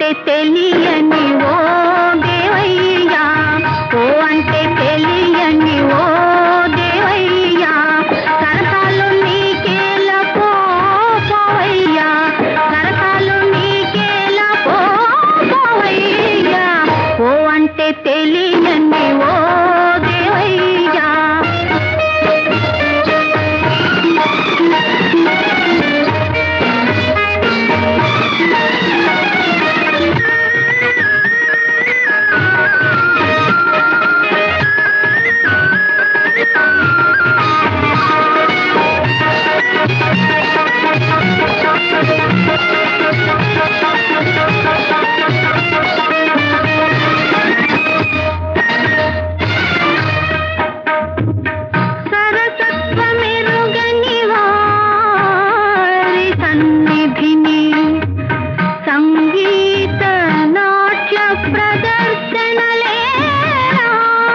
అంటే తెలియని ఓ దేవయ్యా ఓ అంటే తెలియని ఓ దేవయ్యా సరసాలు నీకేల పోవయ్యా సరసాలు నీకేల పోవయ్యా ఓ అంటే తెలియని ఓ దేవయ్యా సరసత్వమెరుగని వారి సన్నిధిని సంగీత నాట్య ప్రదర్శనలేరా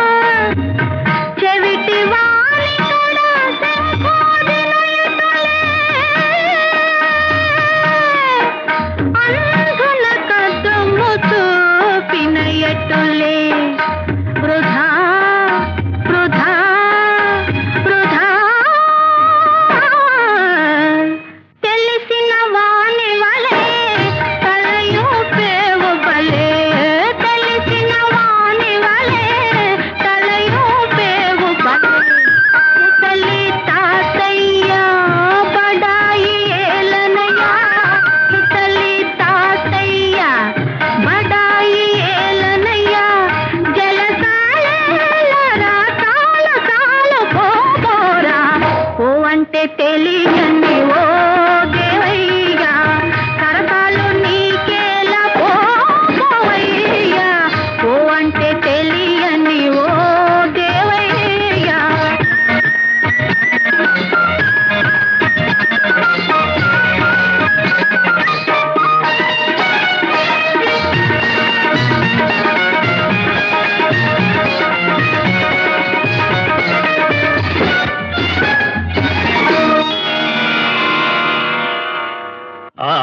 చెవిటి వారి కూడా అంధుల కదము చూపిన ఎటులే వృధా వృధా వృధా తెలిసిన వాని వలే తలయూపేవు బలే తెలిసిన వాని వలే తలయూపేవు బలే ముసలి తాతయ్య బడాయి ఏలనయ్యా ముసలి తాతయ్య బడాయి ఏలనయ్యా జలసాలరా కాల కాల పోరా ఓ అంటే తెలియని ఓ దేవయ్యా కరకాలు నీకేలా పోవయ్యా ఓ అంటే తెలియని ఓ దేవయ్యా ఆ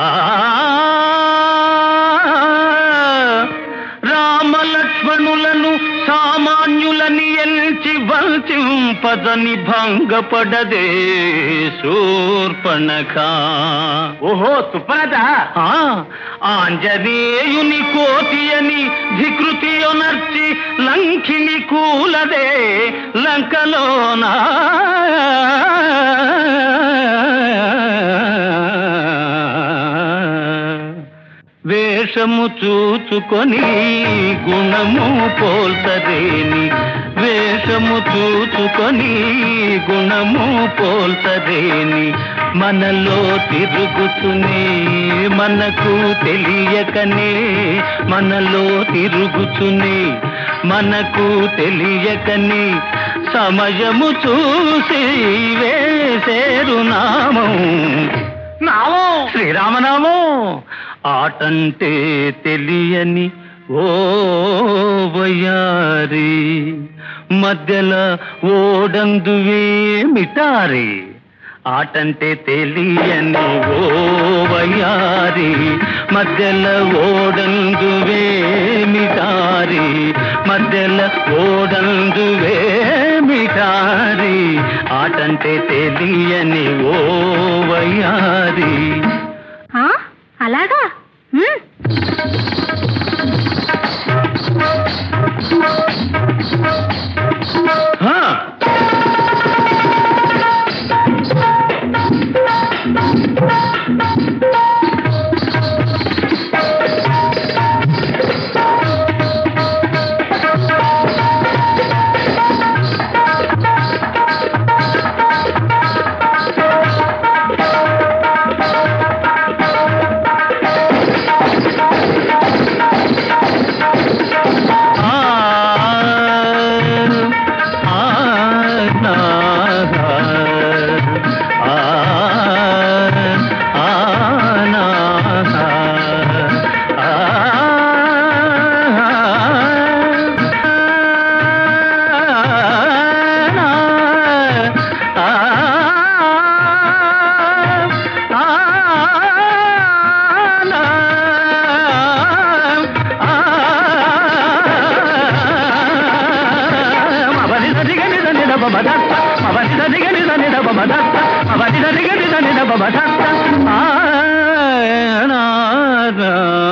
రామలక్ష్మణులను సామాన్యులని ఎల్చి వంచింపదని భంగపడదే శూర్పణఖ ఓహో తుప్పనట ఆ, ఆంజనేయుని కోతి అని ధికృతి ఒనర్చి లంకిని కూలదే లంకలోనా వేషము చూచుకొని గుణము పోల్తరేని వేషము చూచుకొని గుణము పోల్తరేని మనలో తిరుగుతునే మనకు తెలియకనే మనలో తిరుగుతునే మనకు తెలియకనే సమయము చూసి వేసేరు నామం నామం శ్రీరామనామం ఆటంటే తెలియని ఓ వయారి మధ్యల ఓడందువే మిటారి ఆటంటే తెలియని ఓ వయారి మధ్యల ఓడందువే మిటారి మధ్యల ఓడందువే మిటారి ఆటంటే తెలియని ఓ వయారి ఆ, అలాగా ఉమ్. హా సరిగ నిద నిద బమ దత్త మబని సరిగ నిద నిద బమ దత్త మబని సరిగ నిద నిద బమ దత్త ఆ నా నా